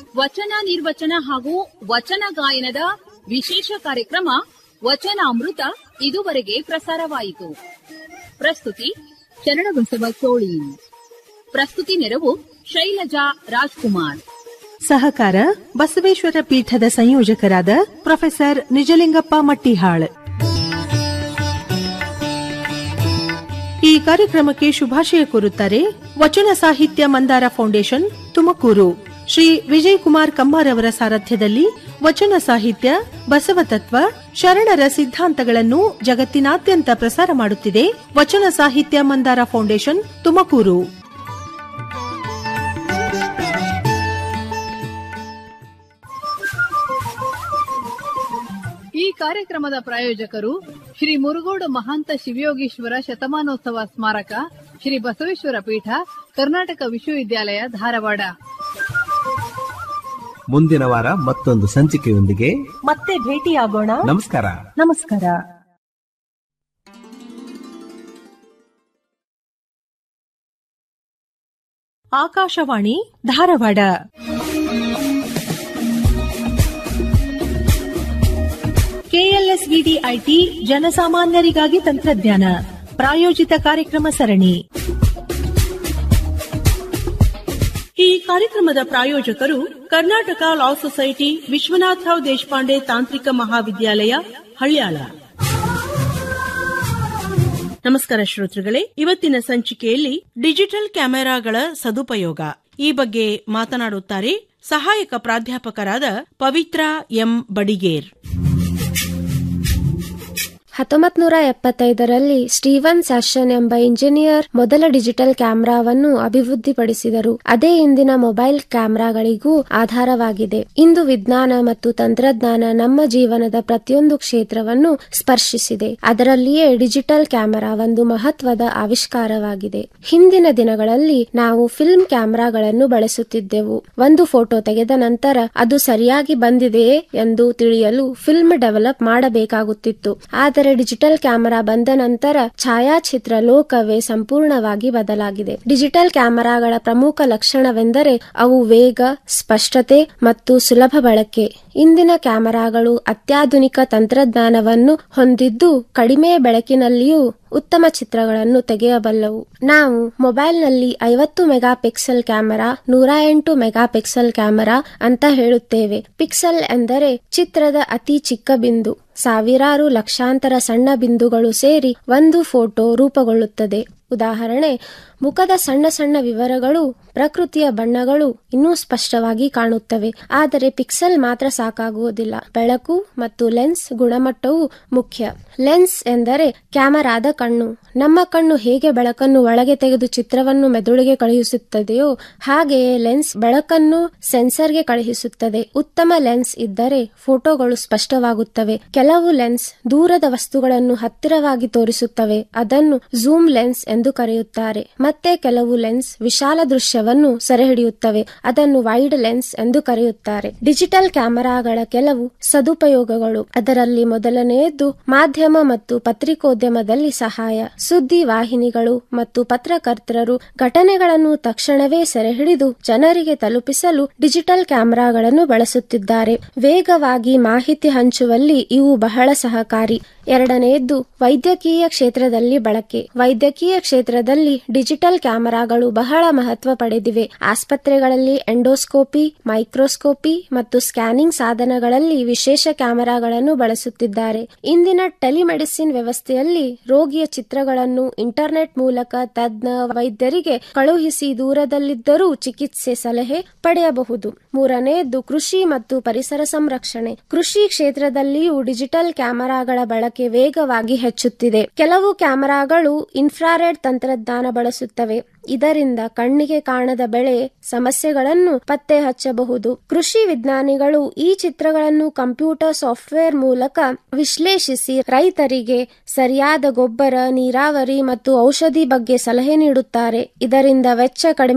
ವಚನ ನಿರ್ವಚನ ಹಾಗೂ ವಚನ ಗಾಯನದ ವಿಶೇಷ ಕಾರ್ಯಕ್ರಮ ವಚನಾಮೃತ ಇದುವರೆಗೆ ಪ್ರಸಾರವಾಯಿತು ಪ್ರಸ್ತುತಿ ಶರಣಬಸವ ಚೋಳಿ ಪ್ರಸ್ತುತಿ ನೆರವು ಶೈಲಜಾ ರಾಜ್ಕುಮಾರ್ ಸಹಕಾರ ಬಸವೇಶ್ವರ ಪೀಠದ ಸಂಯೋಜಕರಾದ ಪ್ರೊಫೆಸರ್ ನಿಜಲಿಂಗಪ್ಪ ಮಟ್ಟಿಹಾಳ್ ಈ ಕಾರ್ಯಕ್ರಮಕ್ಕೆ ಶುಭಾಶಯ ಕೋರುತ್ತಾರೆ ವಚನ ಸಾಹಿತ್ಯ ಮಂದಾರ ಫೌಂಡೇಶನ್ ತುಮಕೂರು ಶ್ರೀ ವಿಜಯ್ ಕುಮಾರ್ ಕಮ್ಮಾರ್ ಅವರ ಸಾರಥ್ಯದಲ್ಲಿ ವಚನ ಸಾಹಿತ್ಯ ಬಸವತತ್ವ ಶರಣರ ಸಿದ್ಧಾಂತಗಳನ್ನು ಜಗತ್ತಿನಾದ್ಯಂತ ಪ್ರಸಾರ ಮಾಡುತ್ತಿದೆ ವಚನ ಸಾಹಿತ್ಯ ಮಂದಾರ ಫೌಂಡೇಶನ್ ತುಮಕೂರು ಈ ಕಾರ್ಯಕ್ರಮದ ಪ್ರಾಯೋಜಕರು ಶ್ರೀ ಮುರುಗೋಡು ಮಹಾಂತ ಶಿವಯೋಗೀಶ್ವರ ಶತಮಾನೋತ್ಸವ ಸ್ಮಾರಕ ಶ್ರೀ ಬಸವೇಶ್ವರ ಪೀಠ ಕರ್ನಾಟಕ ವಿಶ್ವವಿದ್ಯಾಲಯ ಧಾರವಾಡ ಮುಂದಿನ ವಾರ ಮತ್ತೊಂದು ಸಂಚಿಕೆಯೊಂದಿಗೆ ಮತ್ತೆ ಭೇಟಿಯಾಗೋಣ ನಮಸ್ಕಾರ ನಮಸ್ಕಾರ ಆಕಾಶವಾಣಿ ಧಾರವಾಡ ಕೆಎಲ್ಎಸ್ವಿಡಿ ಐಟಿ ಜನಸಾಮಾನ್ಯರಿಗಾಗಿ ತಂತ್ರಜ್ಞಾನ ಪ್ರಾಯೋಜಿತ ಕಾರ್ಯಕ್ರಮ ಸರಣಿ ಈ ಕಾರ್ಯಕ್ರಮದ ಪ್ರಾಯೋಜಕರು ಕರ್ನಾಟಕ ಲಾ ಸೊಸೈಟಿ ವಿಶ್ವನಾಥರಾವ್ ದೇಶಪಾಂಡೆ ತಾಂತ್ರಿಕ ಮಹಾವಿದ್ಯಾಲಯ ಹಳ್ಯಾಳ ನಮಸ್ಕಾರ ಶ್ರೋತೃಗಳೇ ಇವತ್ತಿನ ಸಂಚಿಕೆಯಲ್ಲಿ ಡಿಜಿಟಲ್ ಕ್ಯಾಮೆರಾಗಳ ಸದುಪಯೋಗ ಈ ಬಗ್ಗೆ ಮಾತನಾಡುತ್ತಾರೆ ಸಹಾಯಕ ಪ್ರಾಧ್ಯಾಪಕರಾದ ಪವಿತ್ರ ಎಂ ಬಡಿಗೇರ್ ಹತ್ತೊಂಬತ್ ನೂರ ಎಪ್ಪತ್ತೈದರಲ್ಲಿ ಸ್ಟೀವನ್ ಸ್ಯಾಶನ್ ಎಂಬ ಇಂಜಿನಿಯರ್ ಮೊದಲ ಡಿಜಿಟಲ್ ಕ್ಯಾಮೆರಾವನ್ನು ಅಭಿವೃದ್ಧಿಪಡಿಸಿದರು ಅದೇ ಇಂದಿನ ಮೊಬೈಲ್ ಕ್ಯಾಮೆರಾಗಳಿಗೂ ಆಧಾರವಾಗಿದೆ ಇಂದು ವಿಜ್ಞಾನ ಮತ್ತು ತಂತ್ರಜ್ಞಾನ ನಮ್ಮ ಜೀವನದ ಪ್ರತಿಯೊಂದು ಕ್ಷೇತ್ರವನ್ನು ಸ್ಪರ್ಶಿಸಿದೆ ಅದರಲ್ಲಿಯೇ ಡಿಜಿಟಲ್ ಕ್ಯಾಮೆರಾ ಒಂದು ಮಹತ್ವದ ಆವಿಷ್ಕಾರವಾಗಿದೆ ಹಿಂದಿನ ದಿನಗಳಲ್ಲಿ ನಾವು ಫಿಲ್ಮ್ ಕ್ಯಾಮೆರಾಗಳನ್ನು ಬಳಸುತ್ತಿದ್ದೆವು ಒಂದು ಫೋಟೋ ತೆಗೆದ ನಂತರ ಅದು ಸರಿಯಾಗಿ ಬಂದಿದೆಯೇ ಎಂದು ತಿಳಿಯಲು ಫಿಲ್ಮ್ ಡೆವಲಪ್ ಮಾಡಬೇಕಾಗುತ್ತಿತ್ತು ಆದರೆ ಡಿಜಿಟಲ್ ಕ್ಯಾಮೆರಾ ಬಂದ ನಂತರ ಛಾಯಾಚಿತ್ರ ಲೋಕವೇ ಸಂಪೂರ್ಣವಾಗಿ ಬದಲಾಗಿದೆ ಡಿಜಿಟಲ್ ಕ್ಯಾಮೆರಾಗಳ ಪ್ರಮುಖ ಲಕ್ಷಣವೆಂದರೆ ಅವು ವೇಗ ಸ್ಪಷ್ಟತೆ ಮತ್ತು ಸುಲಭ ಬಳಕೆ ಇಂದಿನ ಕ್ಯಾಮೆರಾಗಳು ಅತ್ಯಾಧುನಿಕ ತಂತ್ರಜ್ಞಾನವನ್ನು ಹೊಂದಿದ್ದು ಕಡಿಮೆ ಬೆಳಕಿನಲ್ಲಿಯೂ ಉತ್ತಮ ಚಿತ್ರಗಳನ್ನು ತೆಗೆಯಬಲ್ಲವು ನಾವು ಮೊಬೈಲ್ನಲ್ಲಿ ಐವತ್ತು ಮೆಗಾ ಪಿಕ್ಸೆಲ್ ಕ್ಯಾಮೆರಾ ನೂರ ಎಂಟು ಮೆಗಾ ಪಿಕ್ಸೆಲ್ ಕ್ಯಾಮೆರಾ ಅಂತ ಹೇಳುತ್ತೇವೆ ಪಿಕ್ಸೆಲ್ ಎಂದರೆ ಚಿತ್ರದ ಅತಿ ಚಿಕ್ಕ ಬಿಂದು ಸಾವಿರಾರು ಲಕ್ಷಾಂತರ ಸಣ್ಣ ಬಿಂದುಗಳು ಸೇರಿ ಒಂದು ಫೋಟೋ ರೂಪುಗೊಳ್ಳುತ್ತದೆ ಉದಾಹರಣೆ ಮುಖದ ಸಣ್ಣ ಸಣ್ಣ ವಿವರಗಳು ಪ್ರಕೃತಿಯ ಬಣ್ಣಗಳು ಇನ್ನೂ ಸ್ಪಷ್ಟವಾಗಿ ಕಾಣುತ್ತವೆ ಆದರೆ ಪಿಕ್ಸೆಲ್ ಮಾತ್ರ ಸಾಕಾಗುವುದಿಲ್ಲ ಬೆಳಕು ಮತ್ತು ಲೆನ್ಸ್ ಗುಣಮಟ್ಟವು ಮುಖ್ಯ ಲೆನ್ಸ್ ಎಂದರೆ ಕ್ಯಾಮರಾದ ಕಣ್ಣು ನಮ್ಮ ಕಣ್ಣು ಹೇಗೆ ಬೆಳಕನ್ನು ಒಳಗೆ ತೆಗೆದು ಚಿತ್ರವನ್ನು ಮೆದುಳಿಗೆ ಕಳುಹಿಸುತ್ತದೆಯೋ ಹಾಗೆಯೇ ಲೆನ್ಸ್ ಬೆಳಕನ್ನು ಸೆನ್ಸರ್ಗೆ ಕಳುಹಿಸುತ್ತದೆ ಉತ್ತಮ ಲೆನ್ಸ್ ಇದ್ದರೆ ಫೋಟೋಗಳು ಸ್ಪಷ್ಟವಾಗುತ್ತವೆ ಕೆಲವು ಲೆನ್ಸ್ ದೂರದ ವಸ್ತುಗಳನ್ನು ಹತ್ತಿರವಾಗಿ ತೋರಿಸುತ್ತವೆ ಅದನ್ನು ಝೂಮ್ ಲೆನ್ಸ್ ಎಂದು ಕರೆಯುತ್ತಾರೆ ಮತ್ತೆ ಕೆಲವು ಲೆನ್ಸ್ ವಿಶಾಲ ದೃಶ್ಯವನ್ನು ಸೆರೆಹಿಡಿಯುತ್ತವೆ ಅದನ್ನು ವೈಡ್ ಲೆನ್ಸ್ ಎಂದು ಕರೆಯುತ್ತಾರೆ ಡಿಜಿಟಲ್ ಕ್ಯಾಮೆರಾಗಳ ಕೆಲವು ಸದುಪಯೋಗಗಳು ಅದರಲ್ಲಿ ಮೊದಲನೆಯದ್ದು ಮಾಧ್ಯಮ ಮತ್ತು ಪತ್ರಿಕೋದ್ಯಮದಲ್ಲಿ ಸಹಾಯ ಸುದ್ದಿ ವಾಹಿನಿಗಳು ಮತ್ತು ಪತ್ರಕರ್ತರು ಘಟನೆಗಳನ್ನು ತಕ್ಷಣವೇ ಸೆರೆಹಿಡಿದು ಜನರಿಗೆ ತಲುಪಿಸಲು ಡಿಜಿಟಲ್ ಕ್ಯಾಮೆರಾಗಳನ್ನು ಬಳಸುತ್ತಿದ್ದಾರೆ ವೇಗವಾಗಿ ಮಾಹಿತಿ ಹಂಚುವಲ್ಲಿ ಇವು ಬಹಳ ಸಹಕಾರಿ ಎರಡನೆಯದ್ದು ವೈದ್ಯಕೀಯ ಕ್ಷೇತ್ರದಲ್ಲಿ ಬಳಕೆ ವೈದ್ಯಕೀಯ ಕ್ಷೇತ್ರದಲ್ಲಿ ಡಿಜಿಟಲ್ ಕ್ಯಾಮೆರಾಗಳು ಬಹಳ ಮಹತ್ವ ಪಡೆದಿವೆ ಆಸ್ಪತ್ರೆಗಳಲ್ಲಿ ಎಂಡೋಸ್ಕೋಪಿ ಮೈಕ್ರೋಸ್ಕೋಪಿ ಮತ್ತು ಸ್ಕ್ಯಾನಿಂಗ್ ಸಾಧನಗಳಲ್ಲಿ ವಿಶೇಷ ಕ್ಯಾಮೆರಾಗಳನ್ನು ಬಳಸುತ್ತಿದ್ದಾರೆ ಇಂದಿನ ಟೆಲಿಮೆಡಿಸಿನ್ ವ್ಯವಸ್ಥೆಯಲ್ಲಿ ರೋಗಿಯ ಚಿತ್ರಗಳನ್ನು ಇಂಟರ್ನೆಟ್ ಮೂಲಕ ತಜ್ಞ ವೈದ್ಯರಿಗೆ ಕಳುಹಿಸಿ ದೂರದಲ್ಲಿದ್ದರೂ ಚಿಕಿತ್ಸೆ ಸಲಹೆ ಪಡೆಯಬಹುದು ಮೂರನೆಯದ್ದು ಕೃಷಿ ಮತ್ತು ಪರಿಸರ ಸಂರಕ್ಷಣೆ ಕೃಷಿ ಕ್ಷೇತ್ರದಲ್ಲಿಯೂ ಡಿಜಿಟಲ್ ಕ್ಯಾಮೆರಾಗಳ ಬಳಕೆ ವೇಗವಾಗಿ ಹೆಚ್ಚುತ್ತಿದೆ ಕೆಲವು ಕ್ಯಾಮೆರಾಗಳು ಇನ್ಫ್ರಾರೆಡ್ ತಂತ್ರಜ್ಞಾನ ಬಳಸುತ್ತವೆ ಇದರಿಂದ ಕಣ್ಣಿಗೆ ಕಾಣದ ಬೆಳೆ ಸಮಸ್ಯೆಗಳನ್ನು ಪತ್ತೆ ಹಚ್ಚಬಹುದು ಕೃಷಿ ವಿಜ್ಞಾನಿಗಳು ಈ ಚಿತ್ರಗಳನ್ನು ಕಂಪ್ಯೂಟರ್ ಸಾಫ್ಟ್ವೇರ್ ಮೂಲಕ ವಿಶ್ಲೇಷಿಸಿ ರೈತರಿಗೆ ಸರಿಯಾದ ಗೊಬ್ಬರ ನೀರಾವರಿ ಮತ್ತು ಔಷಧಿ ಬಗ್ಗೆ ಸಲಹೆ ನೀಡುತ್ತಾರೆ ಇದರಿಂದ ವೆಚ್ಚ ಕಡಿಮೆ